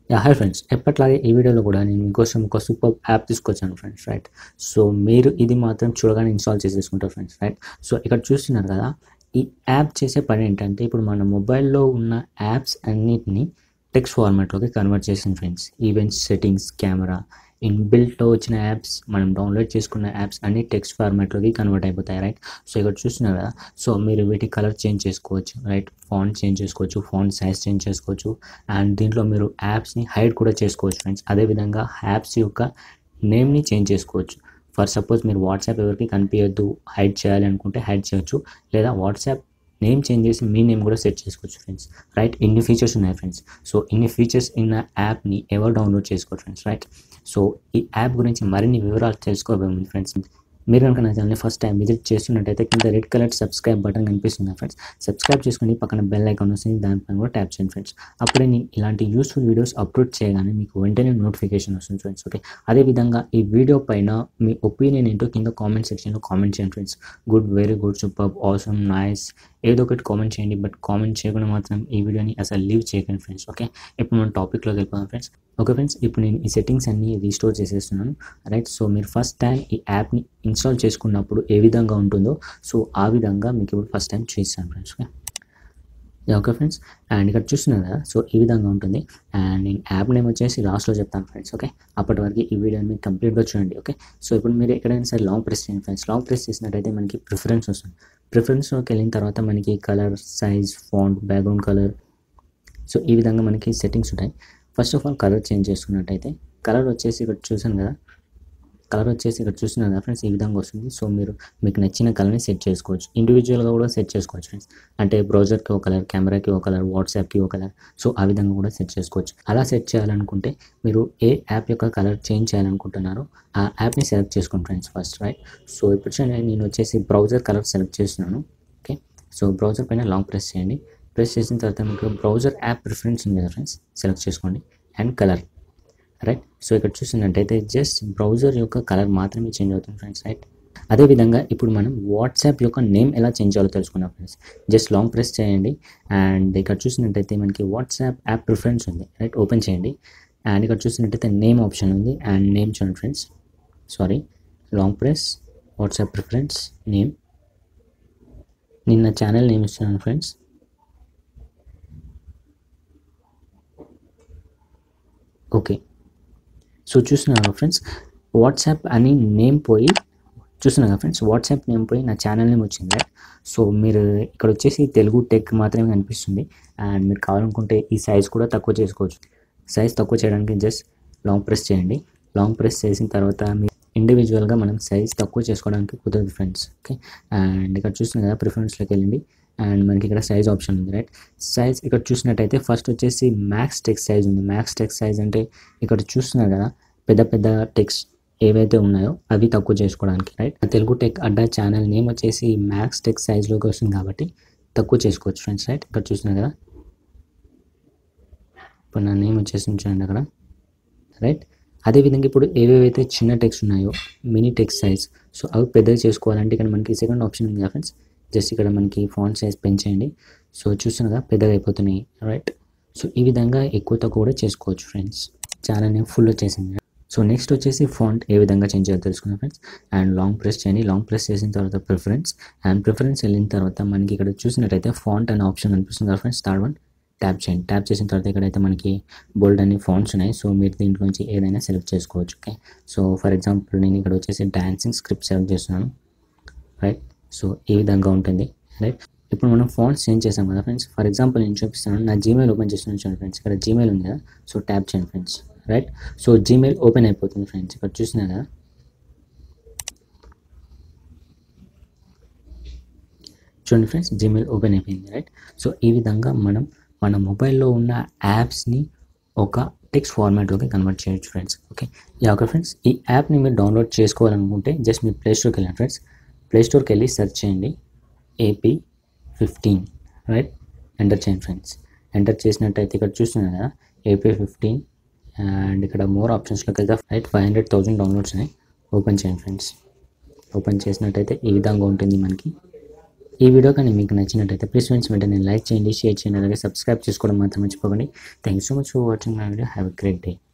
yeah hi friends ఎప్పట్లాగే ఈ వీడియోలో కూడా నేను మీకోసం ఒక సూపర్ యాప్ తీసుకొచ్చాను ఫ్రెండ్స్ రైట్ సో మీరు ఇది మాత్రం చూడగానే ఇన్స్టాల్ చేసేసుకుంటారు ఫ్రెండ్స్ రైట్ సో ఇక్కడ చూస్తున్నారు కదా ఈ యాప్ చేసే పని ఏంటంటే ఇప్పుడు మన మొబైల్లో ఉన్న యాప్స్ అన్నిటిని టెక్స్ట్ ఫార్మాట్లోకి కన్వర్ట్ చేసింది ఫ్రెండ్స్ ఈవెంట్స్ సెట్టింగ్స్ కెమెరా ఇన్బిల్ట్లో వచ్చిన యాప్స్ మనం డౌన్లోడ్ చేసుకున్న యాప్స్ అన్ని టెక్స్ట్ ఫార్మాట్లోకి కన్వర్ట్ అయిపోతాయి రైట్ సో ఇక్కడ చూస్తున్నారు కదా సో మీరు వీటి కలర్ చేంజ్ చేసుకోవచ్చు రైట్ ఫాంట్ చేంజ్ చేసుకోవచ్చు ఫాంట్ సైజ్ చేంజ్ చేసుకోవచ్చు అండ్ దీంట్లో మీరు యాప్స్ని హైడ్ కూడా చేసుకోవచ్చు ఫ్రెండ్స్ అదేవిధంగా యాప్స్ యొక్క నేమ్ని చేంజ్ చేసుకోవచ్చు ఫర్ సపోజ్ మీరు వాట్సాప్ ఎవరికి కనిపించద్దు హైడ్ చేయాలి అనుకుంటే హైడ్ చేయొచ్చు లేదా వాట్సాప్ నేమ్ చేంజ్ చేసి మీ నేమ్ కూడా సెట్ చేసుకోవచ్చు ఫ్రెండ్స్ రైట్ ఇన్ని ఫీచర్స్ ఉన్నాయి ఫ్రెండ్స్ సో ఇన్ని ఫీచర్స్ ఉన్న యాప్ని ఎవరు డౌన్లోడ్ చేసుకోవచ్చు ఫ్రెండ్స్ రైట్ సో ఈ యాప్ గురించి మరిన్ని వివరాలు తెలుసుకోబోతుంది ఫ్రెండ్స్ మీరు కనుక నా ఛానల్ని ఫస్ట్ టైం విజిట్ చేస్తున్నట్టయితే కింద రెడ్ కలర్ సబ్స్క్రైబ్ బటన్ కనిపిస్తుంది ఫ్రెండ్స్ సబ్స్క్రైబ్ చేసుకుని పక్కన బెల్ ఐకాన్ వస్తుంది దానిపైన కూడా ట్యాప్ చేయండి ఫ్రెండ్స్ అప్పుడే నేను ఇలాంటి యూస్ఫుల్ వీడియోస్ అప్లోడ్ చేయగానే మీకు వెంటనే నోటిఫికేషన్ వస్తుంది ఫ్రెండ్స్ ఓకే అదేవిధంగా ఈ వీడియో పైన మీ ఒపీనియన్ ఏంటో కింద కామెంట్ సెక్షన్లో కామెంట్ చేయండి friends good very good super awesome nice ఏదో ఒకటి కామెంట్ చేయండి బట్ కామెంట్ చేయకుండా మాత్రం ఈ వీడియోని అసలు లీవ్ చేయకండి ఫ్రెండ్స్ ఓకే ఇప్పుడు మనం టాపిక్లోకి వెళ్ళిపోదాం ఫ్రెండ్స్ ఓకే ఫ్రెండ్స్ ఇప్పుడు నేను ఈ సెట్టింగ్స్ అన్ని రీస్టోర్ చేసేస్తున్నాను రైట్ సో మీరు ఫస్ట్ టైం ఈ యాప్ని ఇన్స్టాల్ చేసుకున్నప్పుడు ఏ విధంగా ఉంటుందో సో ఆ విధంగా మీకు ఇప్పుడు ఫస్ట్ టైం చూస్తాను friends okay okay friends and ఇక్కడ చూస్తున్నారు కదా సో ఈ విధంగా ఉంటుంది అండ్ నేను యాప్ నేమ్ వచ్చేసి లాస్ట్లో చెప్తాను ఫ్రెండ్స్ ఓకే అప్పటి వరకు ఈ వీడియోని మీరు కంప్లీట్గా చూడండి ఓకే సో ఇప్పుడు మీరు ఎక్కడైనా సరే లాంగ్ ప్రెస్ చేయండి ఫ్రెండ్స్ లాంగ్ ప్రెస్ చేసినట్టయితే మనకి ప్రిఫరెన్స్ వస్తుంది ప్రిఫరెన్స్లోకి వెళ్ళిన తర్వాత మనకి colour size font background colour so ఈ విధంగా మనకి సెట్టింగ్స్ ఉంటాయి first of all colour change చేసుకున్నట్టయితే కలర్ వచ్చేసి ఇక్కడ చూసాను కదా కలర్ వచ్చేసి ఇక్కడ చూస్తున్నారు కదా ఫ్రెండ్స్ ఈ విధంగా వస్తుంది సో మీరు మీకు నచ్చిన కలర్ని సెట్ చేసుకోవచ్చు ఇండివిజువల్గా కూడా సెట్ చేసుకోవచ్చు ఫ్రెండ్స్ అంటే బ్రౌజర్కి ఒక కలర్ కెమెరాకి ఒక కలర్ వాట్సాప్కి ఒక కలర్ సో ఆ విధంగా కూడా సెట్ చేసుకోవచ్చు అలా సెట్ చేయాలనుకుంటే మీరు ఏ యాప్ యొక్క కలర్ చేంజ్ చేయాలనుకుంటున్నారో ఆ యాప్ని సెలెక్ట్ చేసుకోండి ఫ్రెండ్స్ ఫస్ట్ రైట్ సో ఇప్పుడు చూడండి నేను వచ్చేసి బ్రౌజర్ కలర్ సెలెక్ట్ చేస్తున్నాను ఓకే సో బ్రౌజర్ పైన లాంగ్ ప్రెస్ చేయండి ప్రెస్ చేసిన తర్వాత మీకు బ్రౌజర్ యాప్ ప్రిఫరెన్స్ ఉంది కదా ఫ్రెండ్స్ సెలెక్ట్ చేసుకోండి అండ్ కలర్ రైట్ సో ఇక్కడ చూస్తున్నట్టయితే జస్ట్ బ్రౌజర్ యొక్క కలర్ మాత్రమే చేంజ్ అవుతుంది ఫ్రెండ్స్ రైట్ అదేవిధంగా ఇప్పుడు మనం వాట్సాప్ యొక్క నేమ్ ఎలా చేంజ్ చేయాలో తెలుసుకున్నాం ఫ్రెండ్స్ జస్ట్ లాంగ్ ప్రెస్ చేయండి అండ్ ఇక్కడ చూసినట్టయితే మనకి వాట్సాప్ యాప్ ప్రిఫరెన్స్ ఉంది రైట్ ఓపెన్ చేయండి అండ్ ఇక్కడ చూసినట్టయితే నేమ్ ఆప్షన్ ఉంది అండ్ నేమ్ చూడండి friends sorry long press WhatsApp preference name నిన్న ఛానల్ నేమ్ ఇస్తున్నాను ఫ్రెండ్స్ ఓకే సో చూస్తున్నాను ఫ్రెండ్స్ వాట్సాప్ అని నేమ్ పోయి చూస్తున్నాను కదా ఫ్రెండ్స్ వాట్సాప్ నేమ్ పోయి నా ఛానల్ నేమ్ వచ్చింది రైట్ సో మీరు ఇక్కడ వచ్చేసి తెలుగు టెక్ మాత్రమే కనిపిస్తుంది అండ్ మీరు కావాలనుకుంటే ఈ సైజ్ కూడా తక్కువ చేసుకోవచ్చు సైజ్ తక్కువ చేయడానికి జస్ట్ లాంగ్ ప్రెస్ చేయండి లాంగ్ ప్రెస్ చేసిన తర్వాత మీరు ఇండివిజువల్గా మనం సైజ్ తక్కువ చేసుకోవడానికి కుదరదు ఫ్రెండ్స్ ఓకే అండ్ ఇక్కడ చూస్తున్నారు కదా ప్రిఫరెన్స్లోకి వెళ్ళండి అండ్ మనకి ఇక్కడ సైజ్ ఆప్షన్ ఉంది రైట్ సైజ్ ఇక్కడ చూసినట్టయితే ఫస్ట్ వచ్చేసి మ్యాక్స్ టెక్స్ సైజ్ ఉంది మ్యాక్స్ టెక్స్ సైజ్ అంటే ఇక్కడ చూస్తున్నారు కదా పెద్ద పెద్ద టెక్స్ట్ ఏవైతే ఉన్నాయో అవి తక్కువ చేసుకోవడానికి right Telugu tech Adda channel name వచ్చేసి మ్యాక్స్ టెక్ సైజ్లోకి వస్తుంది కాబట్టి తక్కువ చేసుకోవచ్చు ఫ్రెండ్స్ రైట్ ఇక్కడ చూస్తున్నారు కదా ఇప్పుడు నా నేమ్ వచ్చేసి చూడండి అక్కడ రైట్ అదేవిధంగా ఇప్పుడు ఏవేవైతే చిన్న టెక్స్ట్ ఉన్నాయో మినీ టెక్స్ట్ సైజ్ సో అవి పెద్దగా చేసుకోవాలంటే ఇక్కడ మనకి సెకండ్ ఆప్షన్ ఉంది కదా ఫ్రెండ్స్ జస్ట్ ఇక్కడ మనకి ఫాంట్ సైజ్ పెంచేయండి సో చూస్తున్నారా పెద్దగా అయిపోతున్నాయి రైట్ సో ఈ విధంగా ఎక్కువ తక్కువ కూడా చేసుకోవచ్చు ఫ్రెండ్స్ చాలా నేను ఫుల్ వచ్చేసింది సో నెక్స్ట్ వచ్చేసి ఫాంట్ ఏ విధంగా చేంజ్ చేయాలో తెలుసుకుందాం ఫ్రెండ్స్ అండ్ లాంగ్ ప్రెస్ చేయండి లాంగ్ ప్రెస్ చేసిన తర్వాత ప్రిఫరెన్స్ అండ్ ప్రిఫరెన్స్ వెళ్ళిన తర్వాత మనకి ఇక్కడ చూసినట్టయితే ఫాంట్ అనే ఆప్షన్ కనిపిస్తుంది కదా ఫ్రెండ్స్ థర్డ్ వన్ ట్యాప్ చేయండి ట్యాప్ చేసిన తర్వాత ఇక్కడైతే మనకి బోల్డ్ అనే ఫాంట్స్ ఉన్నాయి సో మీరు దీంట్లోంచి ఏదైనా సెలెక్ట్ చేసుకోవచ్చు ఓకే సో ఫర్ ఎగ్జాంపుల్ నేను ఇక్కడ వచ్చేసి డాన్సింగ్ స్క్రిప్ట్ సెలెక్ట్ చేస్తున్నాను రైట్ సో ఈ విధంగా ఉంటుంది రైట్ ఇప్పుడు మనం ఫాంట్స్ చేంజ్ చేసాం కదా ఫ్రెండ్స్ ఫర్ ఎగ్జాంపుల్ నేను చూపిస్తాను నా జీమెయిల్ ఓపెన్ చేస్తున్నాను చూడండి ఫ్రెండ్స్ ఇక్కడ జీమెయిల్ ఉంది కదా సో ట్యాప్ చేయండి friends right so Gmail open అయిపోతుంది ఫ్రెండ్స్ ఇక్కడ చూసినా కదా చూడండి ఫ్రెండ్స్ జీమెయిల్ ఓపెన్ అయిపోయింది రైట్ సో ఈ విధంగా మనం మన మొబైల్లో ఉన్న యాప్స్ని ఒక టెక్స్ట్ ఫార్మాట్లోకి కన్వర్ట్ చేయొచ్చు friends okay ya okay friends ఈ యాప్ని మీరు డౌన్లోడ్ చేసుకోవాలనుకుంటే జస్ట్ మీరు ప్లే స్టోర్కి వెళ్ళండి ఫ్రెండ్స్ ప్లే స్టోర్కి వెళ్ళి సెర్చ్ చేయండి ఏపీ ఫిఫ్టీన్ రైట్ ఎంటర్ చేయండి ఫ్రెండ్స్ ఎంటర్ చేసినట్టయితే ఇక్కడ చూస్తున్నారు కదా ఏపీ ఫిఫ్టీన్ అండ్ ఇక్కడ మోర్ ఆప్షన్స్లోకి వెళ్తే right five hundred thousand downloads ఉన్నాయి ఓపెన్ చేయండి ఫ్రెండ్స్ ఓపెన్ చేసినట్టయితే ఈ విధంగా ఉంటుంది మనకి ఈ వీడియో కానీ మీకు నచ్చినట్టయితే ప్లీజ్ ఫ్రెండ్స్ వెంటనే లైక్ చేయండి షేర్ చేయండి అలాగే సబ్స్క్రైబ్ చేసుకోవడం మాత్రం మర్చిపోకండి thank you so much for watching my video have a great day